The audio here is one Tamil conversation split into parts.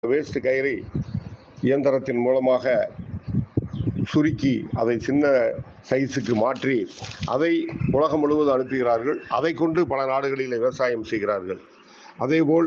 வேஸ்ட் கயிறை இயந்திரத்தின் மூலமாக சுருக்கி அதை சின்ன சைஸுக்கு மாற்றி அதை உலகம் முழுவதும் அனுப்புகிறார்கள் அதை கொண்டு பல நாடுகளில் விவசாயம் செய்கிறார்கள் அதேபோல்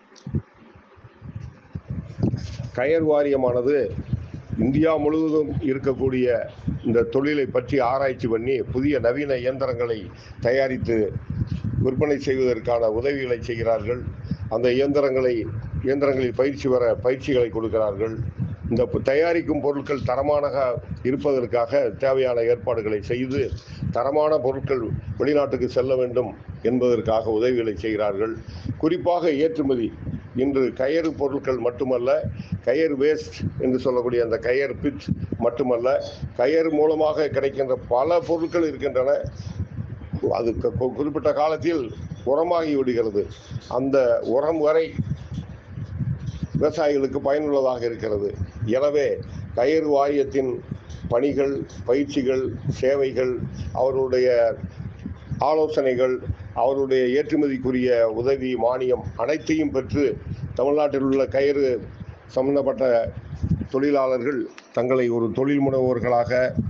கயர் வாரியமானது இந்தியா முழுவதும் இருக்கக்கூடிய இந்த தொழிலை பற்றி ஆராய்ச்சி பண்ணி புதிய நவீன இயந்திரங்களை தயாரித்து விற்பனை செய்வதற்கான உதவிகளை செய்கிறார்கள் அந்த இயந்திரங்களை இயந்திரங்களில் பயிற்சி பெற பயிற்சிகளை கொடுக்கிறார்கள் இந்த பு- தயாரிக்கும் பொருட்கள் தரமாக இருப்பதற்காக தேவையான ஏற்பாடுகளை செய்து தரமான பொருட்கள் வெளிநாட்டுக்கு செல்ல வேண்டும் என்பதற்காக உதவிகளை செய்கிறார்கள் குறிப்பாக ஏற்றுமதி இன்று கயறு பொருட்கள் மட்டுமல்ல கயர் வேஸ்ட் என்று சொல்லக்கூடிய அந்த கயர் பிட் மட்டுமல்ல கயர் மூலமாக கிடைக்கின்ற பல பொருட்கள் இருக்கின்றன அது கு- கு- குறிப்பிட்ட காலத்தில் உரமாகி விடுகிறது அந்த உரம் வரை விவசாயிகளுக்கு பயனுள்ளதாக இருக்கிறது எனவே கயிறு வாரியத்தின் பணிகள் பயிற்சிகள் சேவைகள் அவருடைய ஆலோசனைகள் அவருடைய ஏற்றுமதிக்குரிய உதவி மானியம் அனைத்தையும் பெற்று தமிழ்நாட்டில் உள்ள கயிறு சம்பந்தப்பட்ட தொழிலாளர்கள் தங்களை ஒரு தொழில் முனைவோர்களாக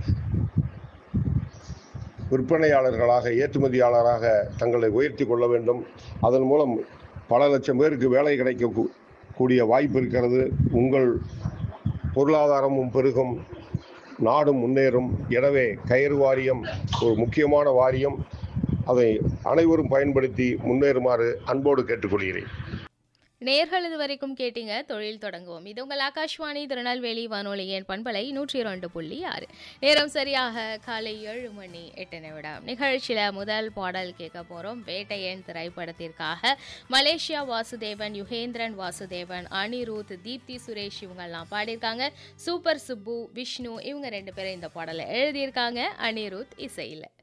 விற்பனையாளர்களாக ஏற்றுமதியாளராக தங்களை உயர்த்தி கொள்ள வேண்டும் அதன் மூலம் பல லட்சம் பேருக்கு வேலை கிடைக்க கூ- கூடிய வாய்ப்பு இருக்கிறது உங்கள் பொருளாதாரமும் பெருகும் நாடும் முன்னேறும் எனவே கயிறு வாரியம் ஒரு முக்கியமான வாரியம் அதை அனைவரும் பயன்படுத்தி முன்னேறுமாறு அன்போடு கேட்டுக்கொள்கிறேன் நேர்கள் இது வரைக்கும் கேட்டீங்க தொழில் தொடங்குவோம் இது உங்கள் ஆகாஷ்வாணி திருநெல்வேலி வானொலியின் பண்பலை நூற்றி இரண்டு புள்ளி ஆறு நேரம் சரியாக காலை ஏழு மணி எட்டு நிமிடம் நிகழ்ச்சியில முதல் பாடல் கேட்க போறோம் வேட்டையன் திரைப்படத்திற்காக மலேசியா வாசுதேவன் யுகேந்திரன் வாசுதேவன் அனிருத் தீப்தி சுரேஷ் இவங்கெல்லாம் பாடியிருக்காங்க சூப்பர் சுப்பு விஷ்ணு இவங்க ரெண்டு பேரும் இந்த பாடலை எழுதியிருக்காங்க அனிருத் இசையில்